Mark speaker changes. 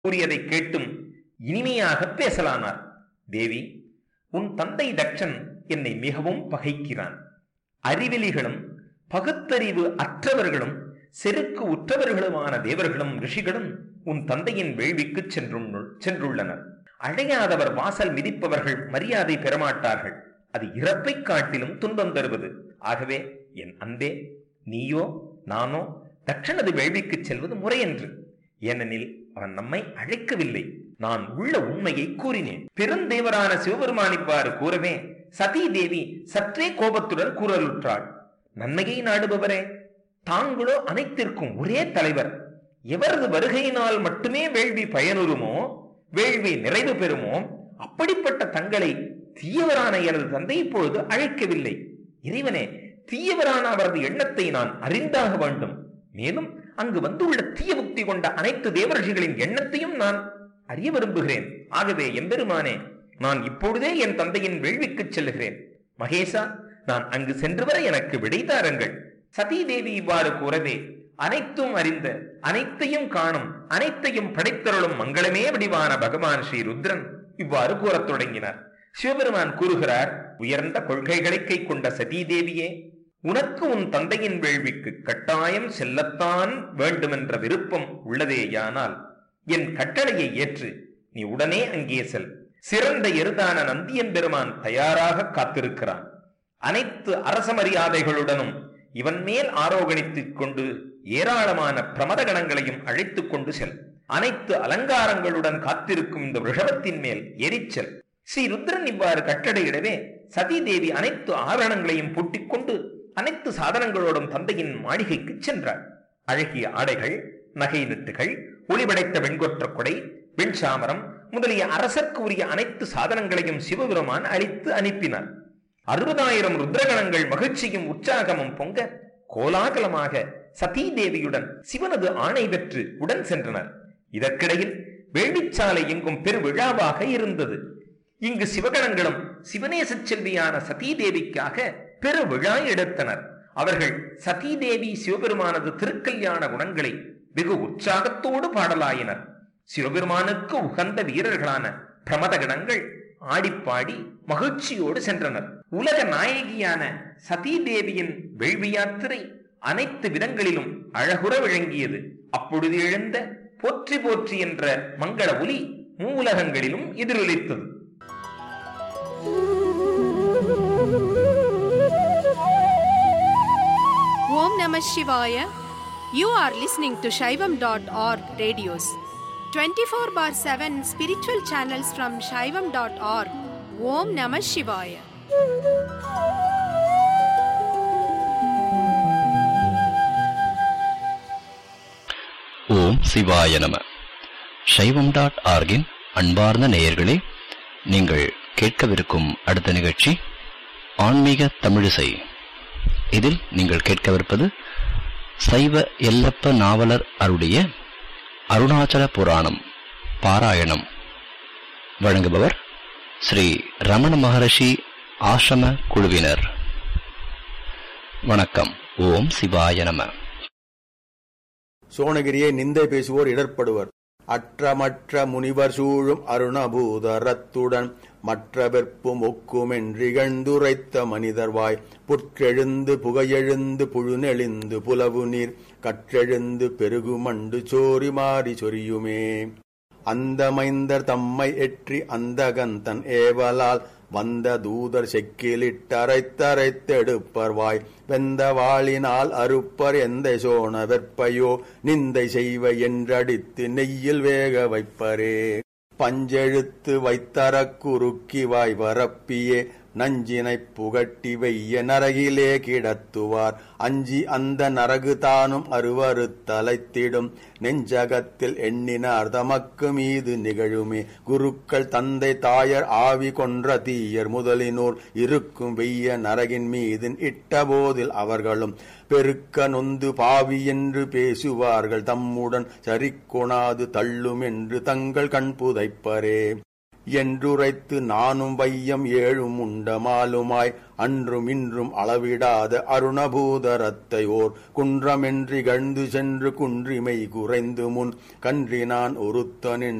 Speaker 1: கூறியதை கேட்டும் இனிமையாக பேசலானார் தேவி உன் தந்தை தட்சன் என்னை மிகவும் பகைக்கிறான் அறிவெளிகளும் பகுத்தறிவு அற்றவர்களும் செருக்கு உற்றவர்களுமான தேவர்களும் ரிஷிகளும் உன் தந்தையின் வேள்விக்கு சென்று சென்றுள்ளனர் அழையாதவர் வாசல் மிதிப்பவர்கள் மரியாதை பெறமாட்டார்கள் அது இறப்பை காட்டிலும் துன்பம் தருவது ஆகவே என் அன்பே நீயோ நானோ தட்சணது வேள்விக்கு செல்வது முறையன்று ஏனெனில் அவன் நம்மை அழைக்கவில்லை நான் உள்ள உண்மையை கூறினேன் பெருந்தேவரான சிவபெருமான் இவ்வாறு கூறவே சதீ தேவி சற்றே கோபத்துடன் கூறலுற்றாள் நன்மையை நாடுபவரே தாங்களோ அனைத்திற்கும் ஒரே தலைவர் எவரது வருகையினால் மட்டுமே வேள்வி பயனுறுமோ வேள்வி நிறைவு பெறுமோ அப்படிப்பட்ட தங்களை தீயவரான எனது தந்தை இப்பொழுது அழைக்கவில்லை இறைவனே தீயவரான அவரது எண்ணத்தை நான் அறிந்தாக வேண்டும் மேலும் அங்கு வந்துள்ள தீய புக்தி கொண்ட அனைத்து தேவர்ஷிகளின் எண்ணத்தையும் நான் அறிய விரும்புகிறேன் ஆகவே எம்பெருமானே நான் இப்பொழுதே என் தந்தையின் வேள்விக்கு செல்லுகிறேன் மகேசா நான் அங்கு சென்று வர எனக்கு விடை தாருங்கள் சதீ தேவி இவ்வாறு கூறவே அனைத்தும் அறிந்த அனைத்தையும் காணும் அனைத்தையும் படைத்தருளும் மங்களமே வடிவான பகவான் ஸ்ரீ ருத்ரன் இவ்வாறு கூறத் தொடங்கினார் சிவபெருமான் கூறுகிறார் உயர்ந்த கொள்கைகளை கை கொண்ட சதீ தேவியே உனக்கு உன் தந்தையின் வேள்விக்கு கட்டாயம் செல்லத்தான் வேண்டுமென்ற விருப்பம் உள்ளதேயானால் என் கட்டளையை ஏற்று நீ உடனே அங்கே செல் சிறந்த எருதான நந்தியன் பெருமான் தயாராக காத்திருக்கிறான் அனைத்து அரச மரியாதைகளுடனும் இவன் மேல் ஆரோகணித்துக் கொண்டு ஏராளமான பிரமத கணங்களையும் அழைத்துக் கொண்டு செல் அனைத்து அலங்காரங்களுடன் காத்திருக்கும் இந்த ரிஷபத்தின் மேல் எரிச்சல் ஸ்ரீ ருத்ரன் இவ்வாறு கட்டளையிடவே சதி தேவி அனைத்து ஆபரணங்களையும் பூட்டிக் கொண்டு அனைத்து சாதனங்களோடும் தந்தையின் மாளிகைக்கு சென்றாள் அழகிய ஆடைகள் நகை நெட்டுகள் ஒளிபடைத்த வெண்கொற்ற கொடை வெண்சாமரம் முதலிய அரசர்க்கு உரிய அனைத்து சாதனங்களையும் சிவபெருமான் அளித்து அனுப்பினார் அறுபதாயிரம் ருத்ரகணங்கள் மகிழ்ச்சியும் உற்சாகமும் பொங்க கோலாகலமாக சதீ தேவியுடன் சிவனது ஆணை பெற்று உடன் சென்றனர் இதற்கிடையில் வேள்விச்சாலை எங்கும் பெருவிழாவாக இருந்தது இங்கு சிவகணங்களும் சிவநேச செல்வியான சதீ தேவிக்காக பெரு விழா எடுத்தனர் அவர்கள் சதீ தேவி சிவபெருமானது திருக்கல்யாண குணங்களை வெகு உற்சாகத்தோடு பாடலாயினர் சிவபெருமானுக்கு உகந்த வீரர்களான பிரமத கணங்கள் ஆடிப்பாடி மகிழ்ச்சியோடு சென்றனர் உலக நாயகியான சதீ தேவியின் வேள்வி யாத்திரை அனைத்து விதங்களிலும் அழகுற விளங்கியது அப்பொழுது எழுந்த போற்றி போற்றி என்ற மங்கள ஒலி மூலகங்களிலும் எதிரொலித்தது
Speaker 2: Om Namah Shivaya. You are listening to Shaivam.org radios. 24 bar 7 spiritual channels from Shaivam.org. Om Namah Shivaya.
Speaker 3: ஓம் சிவாய நம சைவம் டாட் ஆர்கின் அன்பார்ந்த நேயர்களே நீங்கள் கேட்கவிருக்கும் அடுத்த நிகழ்ச்சி ஆன்மீக தமிழிசை இதில் நீங்கள் கேட்கவிருப்பது சைவ எல்லப்ப நாவலர் அருடைய அருணாச்சல புராணம் பாராயணம் வழங்குபவர் ஸ்ரீ ரமண மகரிஷி ஆசிரம குழுவினர் வணக்கம் ஓம் சிவாய நம
Speaker 4: சோனகிரியை நிந்தை பேசுவோர் இடர்ப்படுவர் அற்றமற்ற முனிவர் சூழும் அருணபூதரத்துடன் மற்ற வெற்பும் ஒக்குமென்றிகழ்ந்துரைத்த மனிதர்வாய் புற்றெழுந்து புகையெழுந்து புழுநெளிந்து புலவு நீர் கற்றெழுந்து பெருகுமண்டு சோரி மாறி சொரியுமே அந்த மைந்தர் தம்மை எற்றி அந்தகந்தன் ஏவலால் வந்த தூதர் செக்கிலிட்டரைத்தரைத்தெடுப்பர் வெந்த வாளினால் அறுப்பர் எந்த சோன வெற்பையோ நிந்தை செய்வ என்றடித்து நெய்யில் வேக வைப்பரே பஞ்செழுத்து வைத்தரக் குறுக்கி வாய் வரப்பியே நஞ்சினைப் புகட்டி வெய்ய நரகிலே கிடத்துவார் அஞ்சி அந்த நரகு தானும் அருவறுத்தலைத்திடும் நெஞ்சகத்தில் எண்ணினார் தமக்கு மீது நிகழுமே குருக்கள் தந்தை தாயர் ஆவி கொன்ற தீயர் முதலினோர் இருக்கும் வெய்ய நரகின் மீது இட்டபோதில் அவர்களும் பெருக்க நொந்து பாவி என்று பேசுவார்கள் தம்முடன் சரிக்கொணாது தள்ளும் என்று தங்கள் கண் புதைப்பரே என்றுரைத்து நானும் வையம் ஏழும் உண்டமாலுமாய் அன்றும் இன்றும் அளவிடாத அருணபூதரத்தை ஓர் குன்றமென்றி கழ்ந்து சென்று குன்றிமை குறைந்து முன் கன்றினான் ஒருத்தனின்